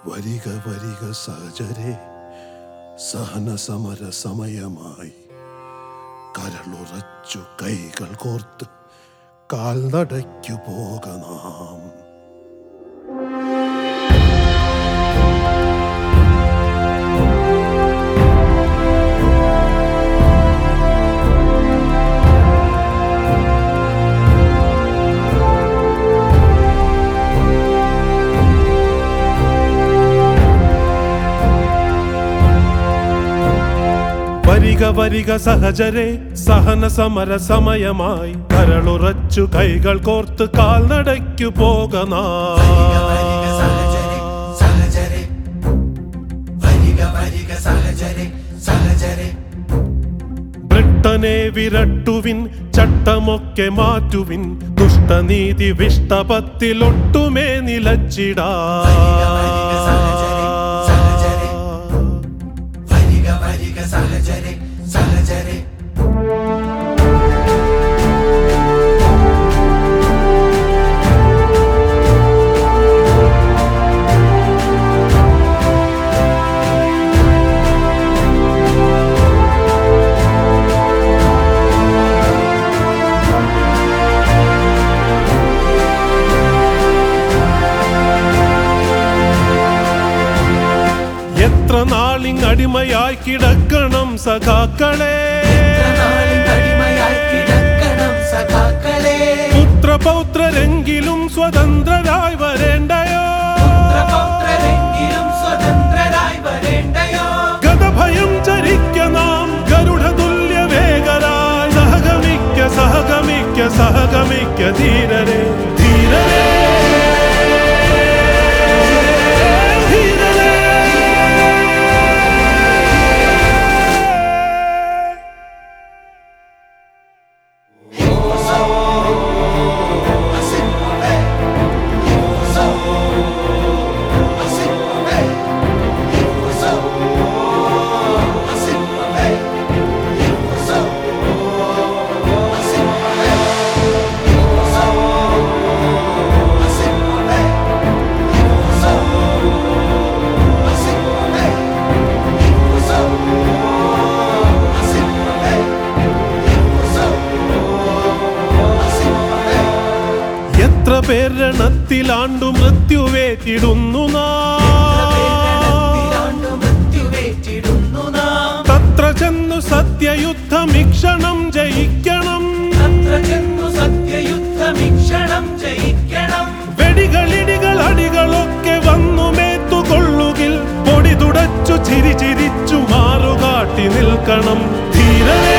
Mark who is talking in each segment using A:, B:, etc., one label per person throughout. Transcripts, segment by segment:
A: വരിക വരിക സഹചരെ സഹന സമര സമയമായി കരളുറച്ചു കൈകൾ കോർത്ത് കാൽനടയ്ക്കു പോക നാം വരിക വരിക സഹചരെ സഹന സമര സമയമായി കരളുറച്ചു കൈകൾ കോർത്ത് കാൽനടയ്ക്കു പോക
B: വരിക വരിക സഹചരെ സഹചരെ വരിക വരിക സഹചരെ സഹചരെ
A: ബ്രിട്ടനെ വിരട്ടുവിൻ ചട്ടമൊക്കെ മാറ്റുവിൻ ദുഷ്ടനീതി വിഷ്ടപത്തിലൊട്ടുമേ നിലച്ചിടാ
B: വരിക സഹചരെ, സഹചരെ. വരിക വരിക സഹചരെ സഹചരെ
A: എത്ര നാളിങ് അടിമയായി കിടക്കണം സഖാക്കളെ
B: നാളിൽ അടിമയായി കിടക്കണം സഖാക്കളെ
A: പുത്രപൗത്രരെങ്കിലും സ്വതന്ത്രരായി വരേണ്ടയോ
B: പുത്രപൗത്രരെങ്കിലും സ്വതന്ത്രരായി വരേണ്ടയോ
A: ഗതഭയം ചരിക്ക നാം ഗരുഡതുല്യ വേഗരായി സഹഗമിക്ക സഹഗമിക്ക സഹഗമിക്ക ധീരരെ ധീരരെ ധീരരെ എത്ര പേർ രണത്തിലാണ്ടു മൃത്യുവേറ്റിടുന്നു നാം
B: മൃത്യുവേറ്റിടുന്നു നാം
A: തത്ര ചെന്നു സത്യയുദ്ധമിക്ഷണം ജയിക്കണം
B: അത്ര ചെന്നു സത്യയുദ്ധമിക്ഷണം ജയിക്കണം
A: വെടികളിടികൾ അടികളൊക്കെ വന്നു മേത്തുകൊള്ളുകിൽ പൊടി തുടച്ചു ചിരി ചിരിച്ചു മാറുകാട്ടി നിൽക്കണം ധീരരേ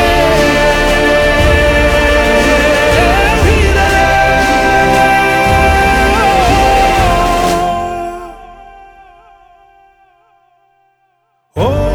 A: ധീരരേ. ഓ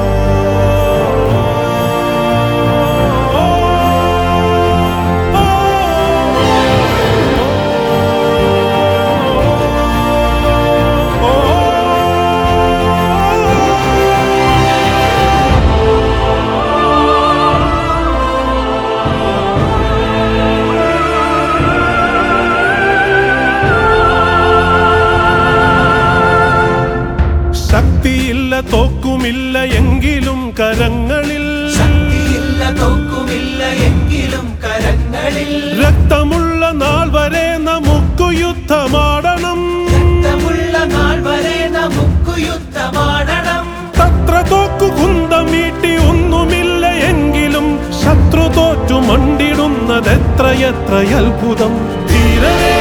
A: ശക്തിയില്ല തോക്കുമില്ല എങ്കിലും കരങ്ങളിൽ
B: ശക്തിയില്ല തോക്കുമില്ല എങ്കിലും കരങ്ങളിൽ
A: രക്തമുള്ള നാൾ വരെ നമുക്ക് യുദ്ധമാടണം
B: രക്തമുള്ള നാൾ വരെ നമുക്ക് യുദ്ധമാടണം
A: തത്ര തോക്കു കുന്തമീട്ടി ഒന്നുമില്ല എങ്കിലും ശത്രു തോറ്റു മണ്ടിടുന്നതെത്രയെത്ര അത്ഭുതം ധീരരേ